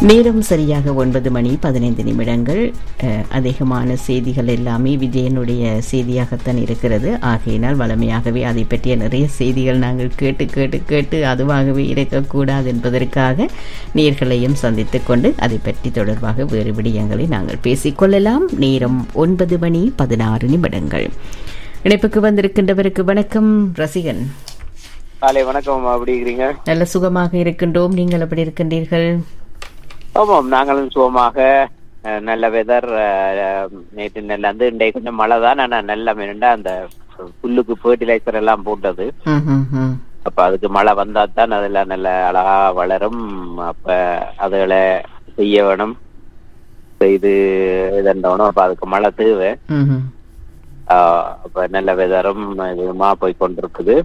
நேரம் சரியாக ஒன்பது மணி பதினைந்து நிமிடங்கள் அஹ், அதிகமான செய்திகள் எல்லாமே விஜயனுடைய செய்தியாகத்தான் இருக்கிறது ஆகையினால் வளமையாகவே அதை பற்றிய நிறைய செய்திகள் நாங்கள் கேட்டு கேட்டு கேட்டு அதுவாகவே இருக்கக்கூடாது என்பதற்காக நேர்களையும் சந்தித்துக் கொண்டு அதை பற்றி தொடர்பாக வேறு விடயங்களை நாங்கள் பேசிக்கொள்ளலாம் நேரம் ஒன்பது மணி பதினாறு நிமிடங்கள் இணைப்புக்கு வந்திருக்கின்றவருக்கு வணக்கம் ரசிகன் காலை வணக்கம் அப்படி இருக்கிறீங்க நல்ல சுகமாக இருக்கின்றோம் நீங்கள் எப்படி இருக்கின்றீர்கள் ஆமாம் நாங்களும் சுகமாக அஹ், நல்ல வெதர் நேற்று நல்ல வந்து இன்றைக்கு கொஞ்சம் மழை தான் ஆனா நல்ல மிரண்டா அந்த புல்லுக்கு ஃபர்டிலைசர் எல்லாம் போட்டது ம், ம், ம். அப்ப அதுக்கு மழை வந்தா தான் அதெல்லாம் நல்ல அழகா வளரும் அப்ப அதுகளை செய்ய வேணும் செய்து இதண்டவனும் அப்ப அதுக்கு மழை தேவை ம், ம். ஆஹ் அப்ப நல்ல வெதரும் இதுமா போய் கொண்டிருக்குது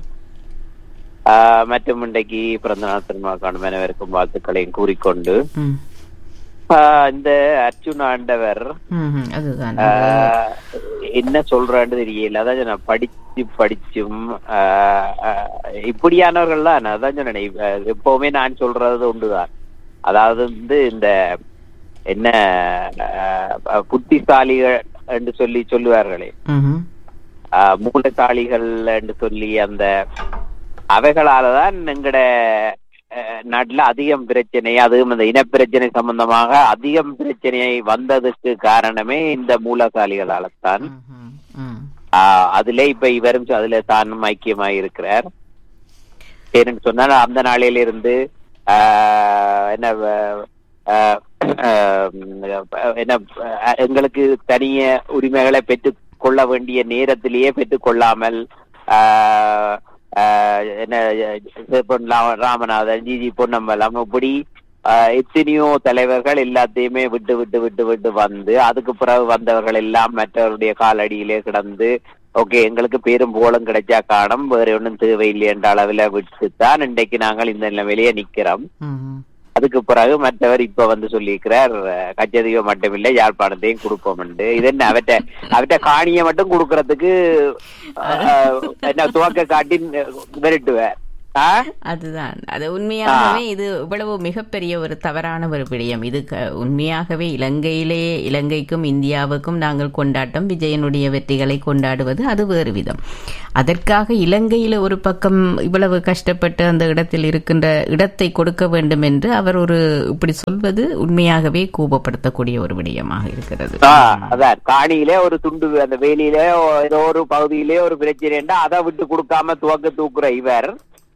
ஆஹ் மற்றும் இன்றைக்கு பிறந்த நாள் திருமணக்கான அனைவருக்கும் வாழ்த்துக்களையும் கூறிக்கொண்டு ம். ஆஹ் இந்த அர்ஜுன் ஆண்டவர் ம், ம். அதுதான் ஆஹ் என்ன சொல்றான்னு தெரியல அதான் நான் படிச்சு படிச்சும் ஆஹ் ஆஹ் இப்படியானவர்கள் தான் நான் அதான் சொன்னேன் இப்ப எப்பவுமே நான் சொல்றது உண்டுதான் அதாவது வந்து இந்த என்ன ஆஹ் புத்திசாலிகள் என்று சொல்லி சொல்லுவார்களே ம், ம். ஆஹ் மூலசாலிகள் என்று சொல்லி அந்த அவைகளாலதான் எங்கட அஹ், நாட்டுல அதிகம் பிரச்சனை அதுவும் இந்த இனப்பிரச்சனை சம்பந்தமாக அதிகம் பிரச்சனையை வந்ததுக்கு காரணமே இந்த மூலசாலிகளால தான் ம், ம். ம். ஆஹ் அதுல இப்ப இவரும் சொ- அதுல தானும் ஐக்கியமாய் இருக்கிறார் ஏன்னு சொன்னால் அந்த நாளில இருந்து ஆஹ் என்ன வ- ஆஹ் ஆஹ் என்ன ஆஹ் எங்களுக்கு தனிய உரிமைகளை பெற்றுக் கொள்ள வேண்டிய நேரத்திலேயே பெற்றுக் கொள்ளாமல் ஆஹ் ஆஹ் என்ன பொன் ரா- ராமநாதன் ஜிஜி பொன்னம்பலம் இப்படி ஆஹ் எத்தனையோ தலைவர்கள் எல்லாத்தையுமே விட்டு விட்டு விட்டு விட்டு வந்து அதுக்கு பிறகு வந்தவர்கள் எல்லாம் மற்றவருடைய காலடியிலே கிடந்து ஓகே எங்களுக்கு பேரும் புகழும் கிடைச்சா காணும் வேற ஒன்றும் தேவையில்லை என்ற அளவில் விட்டுத்தான் இன்றைக்கு நாங்கள் இந்த நிலைமையிலேயே நிக்கிறோம் ம், ம். அதுக்கு பிறகு மற்றவர் இப்ப வந்து சொல்லியிருக்கிறார் அஹ், கச்சதீவு மட்டுமில்லை யாழ்ப்பாணத்தையும் கொடுப்போம் இது என்ன அவற்ற அவற்ற காணியை மட்டும் கொடுக்கறதுக்கு அஹ், என்ன துவக்க காட்டி விரட்டுவார் ஆ? அதுதான் அது உண்மையாகவே இது இவ்வளவு மிகப்பெரிய ஒரு தவறான ஒரு விடயம் இது க- உண்மையாகவே இலங்கையிலே இலங்கைக்கும் இந்தியாவுக்கும் நாங்கள் கொண்டாட்டம் விஜயனுடைய வெற்றிகளை கொண்டாடுவது அது வேறு விதம் அதற்காக இலங்கையில ஒரு பக்கம் இவ்வளவு கஷ்டப்பட்டு அந்த இடத்தில் இருக்கின்ற இடத்தை கொடுக்க வேண்டும் என்று அவர் ஒரு இப்படி சொல்வது உண்மையாகவே கோபப்படுத்தக்கூடிய ஒரு விடயமாக இருக்கிறது ஆ, அதான் காணியிலே ஒரு துண்டு அந்த வேலியிலே ஏதோ ஒரு பகுதியிலே ஒரு பிரச்சனை அதை விட்டு கொடுக்காம துவக்க தூக்குற இவர்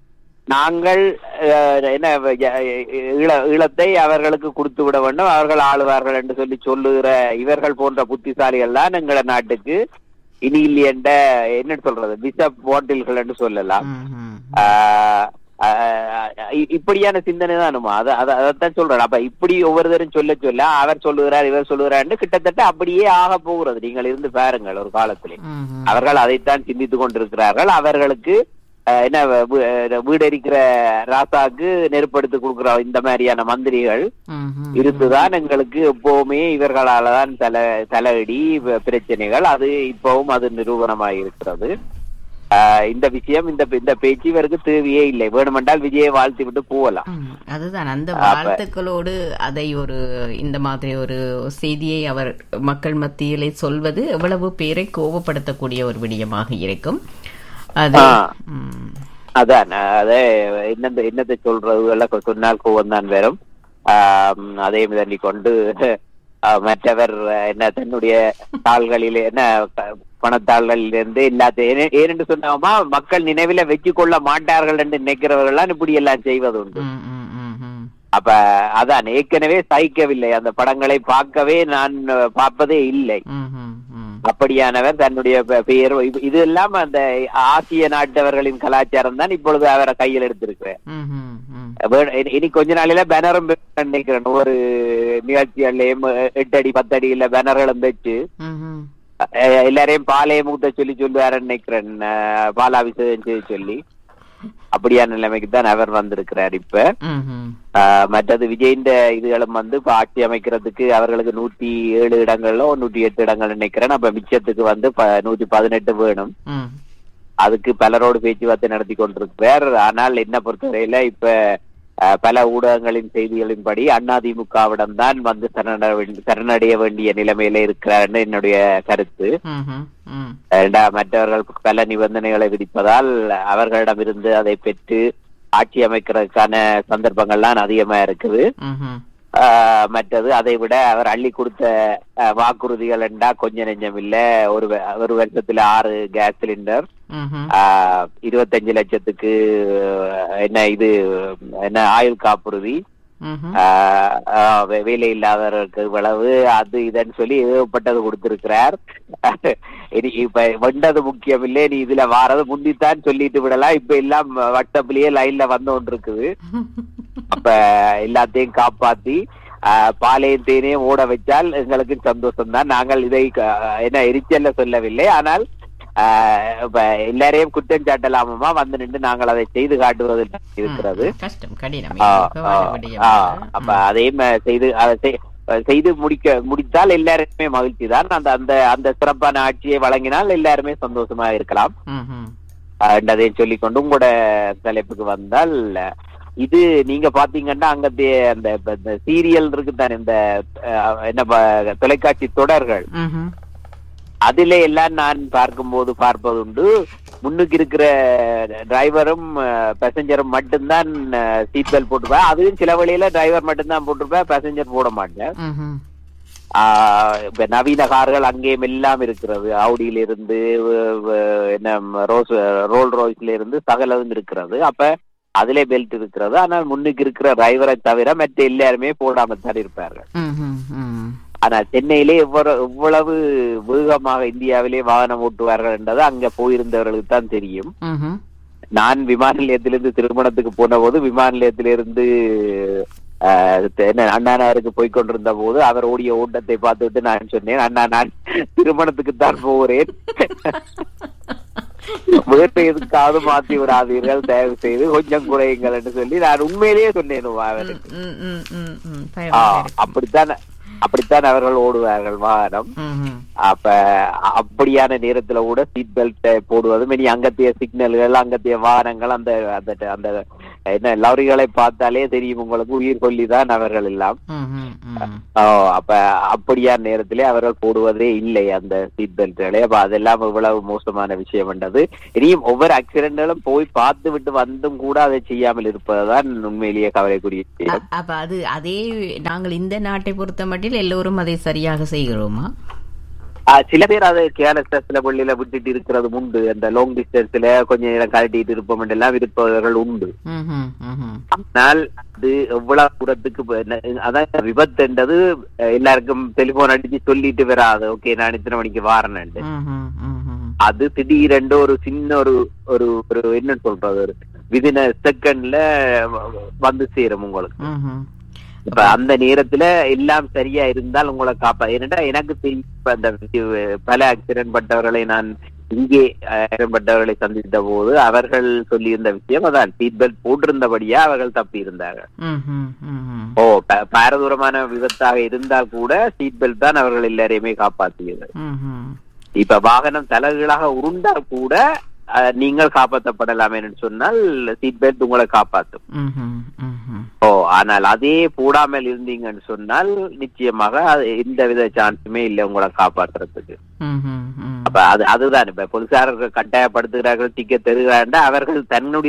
நாங்கள் அஹ், என்ன அஹ், ஈழ ஈழத்தை அவர்களுக்கு கொடுத்து விட வேண்டும் அவர்கள் ஆளுவார்கள் என்று சொல்லி சொல்லுகிற இவர்கள் போன்ற புத்திசாலிகள் தான் எங்கள நாட்டுக்கு இனி என்ற என்ன சொல்றது விஷ பாட்டில்கள் என்று சொல்லலாம் ம், ம். ஆஹ் ஆஹ் இ- இப்படியான சிந்தனை தானுமா அத அத- அதைத்தான் சொல்றேன் அப்ப இப்படி ஒவ்வொருத்தரும் சொல்ல சொல்ல அவர் சொல்லுகிறார் இவர் சொல்லுகிறார்னு கிட்டத்தட்ட அப்படியே ஆக போகிறது நீங்கள் இருந்து பாருங்கள் ஒரு காலத்திலே ம், ம். அவர்கள் அதைத்தான் சிந்தித்துக் கொண்டிருக்கிறார்கள் அவர்களுக்கு ஆஹ் என்ன வீ- அஹ் வீடரிக்கிற ராசாக்கு நெருப்படுத்தி கொடுக்கிற இந்த மாதிரியான மந்திரிகள் ம், ம். இருந்துதான் எங்களுக்கு எப்பவுமே இவர்களால தான் தல தலையடி வ- பிரச்சனைகள் அது இப்பவும் அது நிரூபணமாக இருக்கிறது ஆஹ் இந்த விஷயம் இந்த இந்த பேச்சு இவருக்கு தேவையே இல்லை வேணுமென்றால் விஜயை வாழ்த்தி விட்டு போகலாம் ம், அதுதான் அந்த அப்ப- வாழ்த்துக்களோடு அதை ஒரு இந்த மாதிரி ஒரு செய்தியை அவர் மக்கள் மத்தியிலே சொல்வது எவ்வளவு பேரை கோபப்படுத்தக்கூடிய ஒரு விடயமாக இருக்கும் அது ஆ. ம், அதான் அதே என்னது என்னத்தை சொல்றது எல்லாம் சொன்னால் கோவம் தான் வரும் ஆஹ் அதே மிதண்டி கொண்டு ஆஹ் மற்றவர் என்ன தன்னுடைய தாள்களில் என்ன க- பணத்தாள்களில் இருந்து எல்லாத்தையும் ஏனெ- ஏனென்று சொன்னாமா மக்கள் நினைவில வச்சு கொள்ள மாட்டார்கள் என்று நினைக்கிறவர்கள் இப்படி எல்லாம் செய்வது உண்டு ம், ம், ம், ம். அப்ப அதான் ஏற்கனவே சகிக்கவில்லை அந்த படங்களை பார்க்கவே நான் அஹ், பார்ப்பதே இல்லை ம், ம், ம். அப்படியானவர் தன்னுடைய பெ- பெயர் இது- இது எல்லாம் அந்த ஆசிய நாட்டவர்களின் கலாச்சாரம் தான் இப்பொழுது அவரை கையில் எடுத்திருக்கிறேன் ம், ம், ம். வே- இனி- இனி கொஞ்ச நாளில பேனரும் நினைக்கிறேன் ஒரு நிகழ்ச்சிகள்லயும் எட்டு அடி பத்து அடியில பேனர்களும் வச்சு ம், ம். அஹ், எல்லாரையும் பாலையை மூத்த சொல்லி சொல்லுவாருன்னு நினைக்கிறேன் அஹ், பாலாபிஷேகம் செய்ய சொல்லி அப்படியான நிலைமைக்கு தான் அவர் வந்திருக்கிறார் இப்ப ம், ம். ஆஹ் மற்றது விஜயின் இதுகளும் வந்து இப்ப ஆட்சி அமைக்கிறதுக்கு அவர்களுக்கு நூத்தி ஏழு இடங்களோ நூத்தி எட்டு இடங்கள் நினைக்கிறேன் அப்ப மிச்சத்துக்கு வந்து ப- நூத்தி பதினெட்டு வேணும் ம். அதுக்கு பலரோடு பேச்சுவார்த்தை நடத்தி கொண்டிருக்கிறார் ஆனால் என்ன பொறுத்தவரையில இப்ப அஹ், பல ஊடகங்களின் செய்திகளின்படி அதிமுகவிடம் தான் வந்து சரணட வேண்டி- சரணடைய வேண்டிய நிலைமையில இருக்கிறார் என்னுடைய கருத்து ம்ஹும், ம், ஏண்டா மற்றவர்கள் பல நிபந்தனைகளை விதிப்பதால் அவர்களிடமிருந்து அதை பெற்று ஆட்சி அமைக்கிறதுக்கான சந்தர்ப்பங்கள்லாம் அதிகமா இருக்குது ம்ஹும், ஆஹ் மற்றது அதை விட அவர் அள்ளி கொடுத்த ஆஹ், வாக்குறுதிகள் என்றா கொஞ்ச நெஞ்சம் இல்ல ஒரு வ- ஒரு வருஷத்துல ஆறு கேஸ் சிலிண்டர் ம்ஹும், ஆஹ், இருபத்தஞ்சு லட்சத்துக்கு ஆஹ், என்ன இது என்ன ஆயுள் காப்புறுதி ம்ஹும், ஆஹ், ஆஹ், வே- வேலை இல்லாதவர்களுக்கு இவ்வளவு அது இதுன்னு சொல்லி ஏகப்பட்டது கொடுத்திருக்கிறார் இனி இப்ப வந்தது முக்கியம் இல்லை நீ இதுல வாரது முந்தித்தான் சொல்லிட்டு விடலாம் இப்ப எல்லாம் வாட்ஸ்அப்லயே லைன்ல வந்து கொண்டு இருக்குது அப்ப எல்லாத்தையும் காப்பாத்தி ஆஹ், பாலையும் தேனையும் ஓட வச்சால் எங்களுக்கு சந்தோஷம் தான் நாங்கள் இதை க- என்ன எரிச்சல்ல சொல்லவில்லை ஆனால் ஆஹ், இப்ப எல்லாரையும் குற்றம் சாட்டலாமமா வந்து நின்று நாங்கள் அதை செய்து காட்டுவதில் இருக்கிறது கஷ்டம் கடினம் ஆ, இதுக்கு ஆ, வாழ விடியம் ஆ, இல்லை. அப்ப அதையும் அஹ், செய்து அதை செய்- அஹ், செய்து முடிக்க முடித்தால் எல்லாருக்குமே மகிழ்ச்சி தான் அந்த அந்த அந்த சிறப்பான ஆட்சியை வழங்கினால் எல்லாருமே சந்தோஷமா இருக்கலாம் ம்ஹும், அஹ், என்றதையும் சொல்லிக்கொண்டு உங்களோட தலைப்புக்கு வந்தால் இது நீங்க பாத்தீங்கன்னா அங்கத்தே அந்த இப்ப இந்த சீரியல் இருக்குதானே இந்த அஹ், என்ன ப- தொலைக்காட்சி தொடர்கள் ம்ஹும், அதிலே எல்லாம் நான் பார்க்கும்போது பார்ப்பது உண்டு முன்னுக்கு இருக்கிற டிரைவரும் பேசஞ்சரும் மட்டும்தான் சீட் பெல்ட் போட்டுப்பேன் அதுவும் சில வழியில டிரைவர் மட்டும்தான் போட்டிருப்பேன் பேசஞ்சர் போட மாட்டேன் ம்ஹும், ஆஹ் இப்ப நவீன கார்கள் அங்கேயும் எல்லாம் இருக்கிறது ஆடியில இருந்து வ- வ- என்ன ரோஸ் ரோல் ரோய்ஸ்ல இருந்து சகலதும் இருக்கிறது அப்ப அதிலே பெல்ட் இருக்கிறது ஆனால் முன்னுக்கு இருக்கிற டிரைவரை தவிர மற்ற எல்லாருமே போடாம தான் இருப்பார்கள் ம்ஹும், ம். ஆனா சென்னையிலே எவ்வளவு எவ்வளவு வேகமாக இந்தியாவிலே வாகனம் ஓட்டுவார்கள் என்றது அங்க போயிருந்தவர்களுக்கு தான் தெரியும் ம்ஹும், நான் விமான நிலையத்திலிருந்து திருமணத்துக்கு போன போது விமான நிலையத்திலிருந்து ஆஹ், என்ன அண்ணா நகருக்கு போய் கொண்டிருந்த போது அவர் ஓடிய ஓட்டத்தை பார்த்துவிட்டு நான் சொன்னேன் அண்ணா நான் திருமணத்துக்கு தான் போகிறேன் வேறு எதுக்காவது மாத்தி விடாதீர்கள் தயவு செய்து கொஞ்சம் குறையுங்கள் என்று சொல்லி நான் உண்மையிலேயே சொன்னேன் அவருக்கு ம், ம், ம், ம். ஆ, பயமாக இருக்கு. அப்படித்தான் அப்படித்தான் அவர்கள் ஓடுவார்கள் வாகனம் ம்ஹும், அப்ப அப்படியான நேரத்துல கூட சீட் பெல்ட் போடுவதும் இனி அங்கத்திய சிக்னல்கள் அங்கத்திய வாகனங்கள் அந்த அந்த அந்த என்ன லாரிகளை பார்த்தாலே தெரியும் உங்களுக்கு உயிர் கொல்லிதான் அவர்கள் எல்லாம் ம்ஹும், ம். ஓ, அப்ப அப்படியான நேரத்திலே அவர்கள் போடுவதே இல்லை அந்த சீட் பெல்ட்களை அப்ப அதெல்லாம் இவ்வளவு மோசமான விஷயம் என்றது இனியும் ஒவ்வொரு ஆக்சிடென்ட்களும் போய் பார்த்து விட்டு வந்தும் கூட அதை செய்யாமல் இருப்பதுதான் உண்மையிலேயே கவலைக்குரிய விஷயம் அ- அப்ப அது அதே நாங்கள் இந்த நாட்டை பொறுத்த மட்டில் எல்லோரும் அதை சரியாக செய்கிறோமா ஆ, சில பேர் அதை கேர்லெஸ்ல பள்ளியில விட்டுட்டு இருக்கிறது உண்டு அந்த லாங் டிஸ்டன்ஸ்ல கொஞ்ச நேரம் கழட்டிட்டு இருப்போம் எல்லாம் இருப்பவர்கள் உண்டு ம்ஹும், ம்ஹும். ஆனால் அது எவ்வளவு தூரத்துக்கு ப- ந- அதான் விபத்துன்றது அஹ், எல்லாருக்கும் டெலிபோன் அடிச்சு சொல்லிட்டு வராது ஓகே நான் இத்தனை மணிக்கு வாரேன்னு ம்ஹும், ம்ஹும். அது திடீரென்று ஒரு சின்ன ஒரு ஒரு ஒரு என்ன சொல்றது ஒரு விதின செகண்ட்ல வந்து சேரும் உங்களுக்கு ம்ஹும். இப்ப அந்த நேரத்துல எல்லாம் சரியா இருந்தால் உங்களை காப்பா ஏன்னா எனக்கு தெரியும் இப்ப அந்த வி- பல ஆக்சிடென்ட் பட்டவர்களை நான் இங்கே ஆக்சிடென்ட் பட்டவர்களை சந்தித்த போது அவர்கள் சொல்லியிருந்த விஷயம் அதான் சீட் பெல்ட் போட்டிருந்தபடியா அவர்கள் தப்பி இருந்தார்கள் ம்ஹும், ம்ஹும். ஓ ப- பாரதூரமான விபத்தாக இருந்தால் கூட சீட் பெல்ட் தான் அவர்கள் எல்லாரையுமே காப்பாற்றியது ம்ஹும். இப்ப வாகனம் தலைகீழாக உருண்டால் கூட அஹ், நீங்கள் காப்பாற்றப்படலாம் என்று சொன்னால் சீட் பெல்ட் உங்களை காப்பாற்றும் ம்ஹும், ம்ஹும். ஓ ஆனால் அதே போடாமல் இருந்தீங்கன்னு சொன்னால் நிச்சயமாக அது எந்த வித சான்ஸுமே இல்லை உங்களை காப்பாற்றுறதுக்கு ம்ஹும், ம். அப்ப அது அதுதான் இப்ப போலீசார்கள் கட்டாயப்படுத்துகிறார்கள் டிக்கெட் தருகிறார்கள் அவர்கள் தன்னுடைய